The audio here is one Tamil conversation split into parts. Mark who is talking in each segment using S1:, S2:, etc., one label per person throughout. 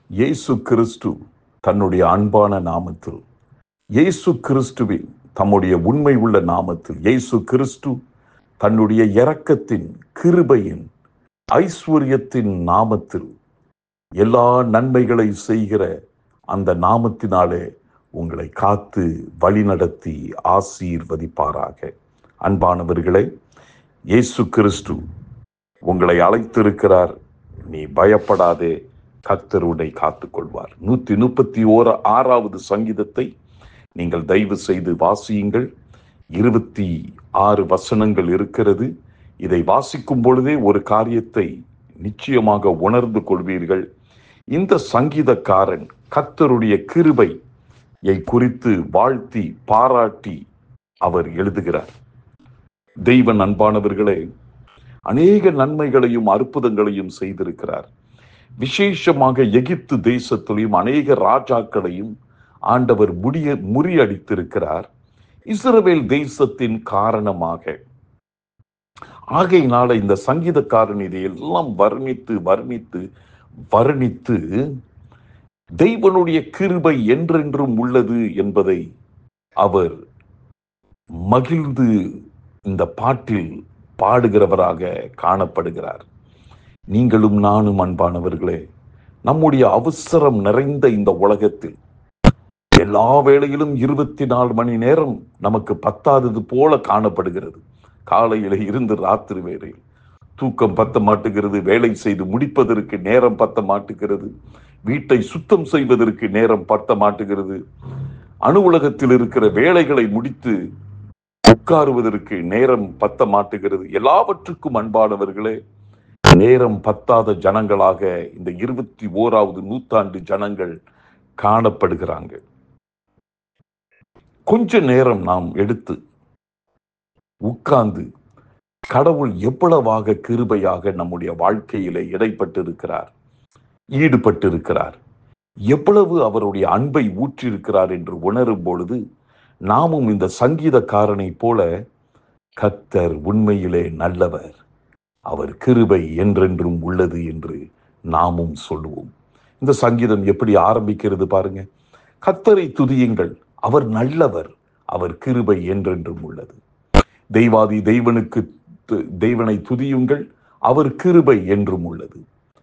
S1: இயேசு கிறிஸ்து தன்னுடைய அன்பான நாமத்தில் இயேசு கிறிஸ்துவின் தம்முடைய உண்மை உள்ள நாமத்தில் இயேசு கிறிஸ்து தன்னுடைய இரக்கத்தின் கிருபையின் ஐஸ்வர்யத்தின் நாமத்தில் எல்லா நன்மைகளை செய்கிற அந்த நாமத்தினாலே உங்களை காத்து வழிநடத்தி ஆசீர்வதிப்பாராக அன்பானவர்களே இயேசு கிறிஸ்து உங்களை அழைத்திருக்கிறார் நீ பயப்படாதே கர்த்தர் உன்னை காத்துக்கொள்வார் நூத்தி முப்பத்தி ஓர ஆறாவது சங்கீதத்தை நீங்கள் தயவு செய்து வாசியுங்கள் இருபத்தி ஆறு வசனங்கள் இருக்கிறது இதை வாசிக்கும் பொழுதே ஒரு காரியத்தை நிச்சயமாக உணர்ந்து கொள்வீர்கள் இந்த சங்கீதக்காரன் கர்த்தருடைய கிருபையை குறித்து வாழ்த்தி பாராட்டி அவர் எழுதுகிறார் தெய்வ அன்பானவர்களே அநேக நன்மைகளையும் அற்புதங்களையும் செய்திருக்கிறார் விசேஷமாக எகிப்து தேசத்திலையும் அநேக ராஜாக்களையும் ஆண்டவர் முடிய முறியடித்திருக்கிறார் இஸ்ரவேல் தேசத்தின் காரணமாக ஆகையினால இந்த சங்கீதக்காரன் இதையெல்லாம் வர்ணித்து வர்ணித்து வர்ணித்து தெய்வனுடைய கிருபை என்றென்றும் உள்ளது என்பதை அவர் மகிழ்ந்து இந்த பாட்டில் பாடுகிறவராக காணப்படுகிறார் நீங்களும் நானும் அன்பானவர்களே நம்முடைய அவசரம் நிறைந்த இந்த உலகத்தில் எல்லா வேளையிலும் இருபத்தி நாலு மணி நேரம் நமக்கு பத்தாதது போல காணப்படுகிறது காலையில இருந்து ராத்திரி வேளையில் தூக்கம் பத்த மாட்டுகிறது வேலை செய்து முடிப்பதற்கு நேரம் பத்த மாட்டுகிறது வீட்டை சுத்தம் செய்வதற்கு நேரம் பத்த மாட்டுகிறது அணு உலகத்தில் இருக்கிற வேலைகளை முடித்து உட்காருவதற்கு நேரம் பத்த மாட்டுகிறது எல்லாவற்றுக்கும் அன்பானவர்களே நேரம் பத்தாத ஜனங்களாக இந்த இருபத்தி ஓராவது நூற்றாண்டு ஜனங்கள் காணப்படுகிறாங்க கொஞ்ச நேரம் நாம் எடுத்து உட்கார்ந்து கடவுள் எவ்வளவாக கிருபையாக நம்முடைய வாழ்க்கையில இடைப்பட்டிருக்கிறார் ஈடுபட்டிருக்கிறார் எவ்வளவு அவருடைய அன்பை ஊற்றிருக்கிறார் என்று உணரும் பொழுது நாமும் இந்த சங்கீதக்காரனை போல கத்தர் உண்மையிலே நல்லவர் அவர் கிருபை என்றென்றும் உள்ளது என்று நாமும் சொல்லுவோம் இந்த சங்கீதம் எப்படி ஆரம்பிக்கிறது பாருங்க கத்தரை துதியுங்கள் அவர் நல்லவர் அவர் கிருபை என்றென்றும் உள்ளது தெய்வாதி தெய்வனுக்கு து- தெய்வனை துதியுங்கள் அவர் கிருபை என்றும் உள்ளது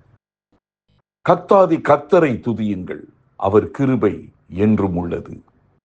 S1: கத்தாதி கத்தரை துதியுங்கள் அவர் கிருபை என்றும் உள்ளது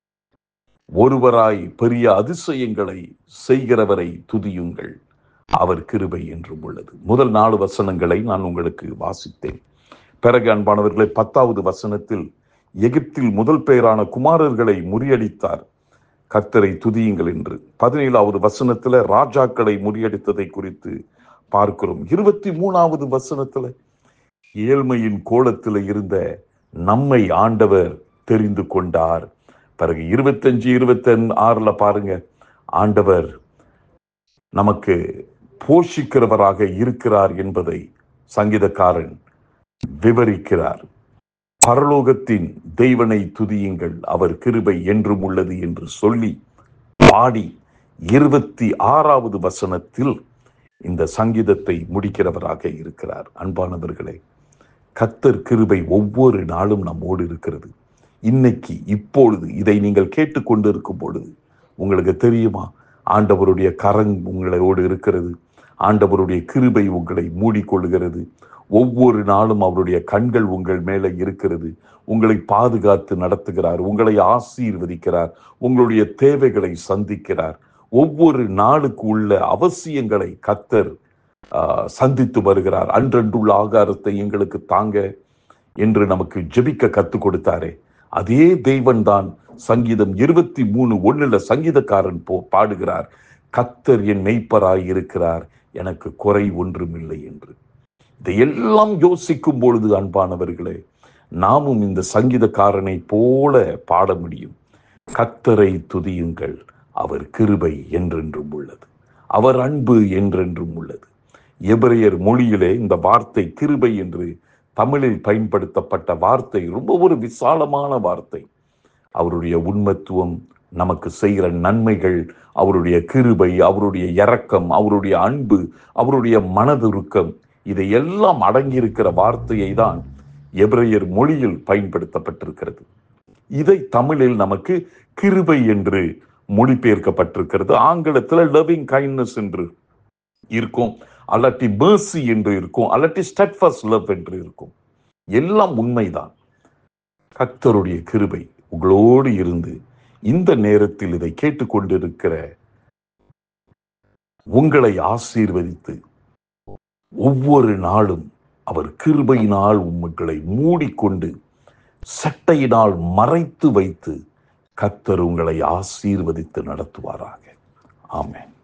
S1: ஒருவராய் பெரிய அதிசயங்களை செய்கிறவரை துதியுங்கள் அவர் கிருபை என்றும் உள்ளது முதல் நாலு வசனங்களை நான் உங்களுக்கு வாசித்தேன் பிறகு அன்பானவர்களை பத்தாவது வசனத்தில் எகிப்தில் முதல் பெயரான குமாரர்களை முறியடித்தார் கர்த்தரை துதியுங்கள் என்று பதினேழாவது வசனத்துல ராஜாக்களை முறியடித்ததை குறித்து பார்க்கிறோம் இருபத்தி மூணாவது வசனத்துல ஏழ்மையின் கோலத்தில் இருந்த நம்மை ஆண்டவர் தெரிந்து கொண்டார் பிறகு இருபத்தஞ்சு இருபத்தி ஆறுல பாருங்க ஆண்டவர் நமக்கு போஷிக்கிறவராக இருக்கிறார் என்பதை சங்கீதக்காரன் விவரிக்கிறார் பரலோகத்தின் தெய்வனை துதியுங்கள் அவர் கிருபை என்றும் உள்ளது என்று சொல்லி பாடி இருபத்தி ஆறாவது வசனத்தில் இந்த சங்கீதத்தை முடிக்கிறவராக இருக்கிறார் அன்பானவர்களே கத்தர் கிருபை ஒவ்வொரு நாளும் நம்மோடு இருக்கிறது இன்னைக்கு இப்பொழுது இதை நீங்கள் கேட்டுக்கொண்டிருக்கும் பொழுது உங்களுக்கு தெரியுமா ஆண்டவருடைய கரம் உங்களோடு இருக்கிறது ஆண்டவருடைய கிருபை உங்களை மூடிக்கொள்கிறது ஒவ்வொரு நாளும் அவருடைய கண்கள் உங்கள் மேலே இருக்கிறது உங்களை பாதுகாத்து நடத்துகிறார் உங்களை ஆசீர்வதிக்கிறார் உங்களுடைய தேவைகளை சந்திக்கிறார் ஒவ்வொரு நாளுக்கு உள்ள அவசியங்களை கத்தர் ஆஹ், சந்தித்து வருகிறார் அன்றன்றுள்ள ஆகாரத்தை எங்களுக்கு தாங்க என்று நமக்கு ஜெபிக்க கத்துக் கொடுத்தாரே அதே தெய்வன் தான் சங்கீதம் இருபத்தி மூணு ஒண்ணுல சங்கீதக்காரன் போ பாடுகிறார் கத்தர் என் மெய்ப்பராய் இருக்கிறார் எனக்கு குறை ஒன்றுமில்லை என்று இதையெல்லாம் யோசிக்கும் பொழுது அன்பானவர்களே நாமும் இந்த சங்கீதக்காரனை போல பாட முடியும் கத்தரை துதியுங்கள் அவர் கிருபை என்றென்றும் உள்ளது அவர் அன்பு என்றென்றும் உள்ளது எபிரேயர் மொழியிலே இந்த வார்த்தை கிருபை என்று தமிழில் பயன்படுத்தப்பட்ட வார்த்தை ரொம்ப ஒரு விசாலமான வார்த்தை அவருடைய உண்மத்துவம் நமக்கு செய்கிற நன்மைகள் அவருடைய கிருபை அவருடைய இரக்கம் அவருடைய அன்பு அவருடைய மனதுருக்கம் இதையெல்லாம் அடங்கியிருக்கிற வார்த்தையை தான் எபிரேயர் மொழியில் பயன்படுத்தப்பட்டிருக்கிறது இதை தமிழில் நமக்கு கிருபை என்று மொழிபெயர்க்கப்பட்டிருக்கிறது ஆங்கிலத்தில் லவ்விங் கைண்ட்னஸ் என்று இருக்கும் அல்லாட்டி mercy என்று இருக்கும் அல்லாட்டி ஸ்டட்ஃபஸ் லவ் என்று இருக்கும் எல்லாம் உண்மைதான் கர்த்தருடைய கிருபை உங்களோடு இருந்து இந்த நேரத்தில் இதை கேட்டுக்கொண்டிருக்கிற உங்களை ஆசீர்வதித்து ஒவ்வொரு நாளும் அவர் கிருபையினால் உங்களை மூடிக்கொண்டு சட்டையினால் மறைத்து வைத்து கர்த்தர் உங்களை ஆசீர்வதித்து நடத்துவாராக ஆமென்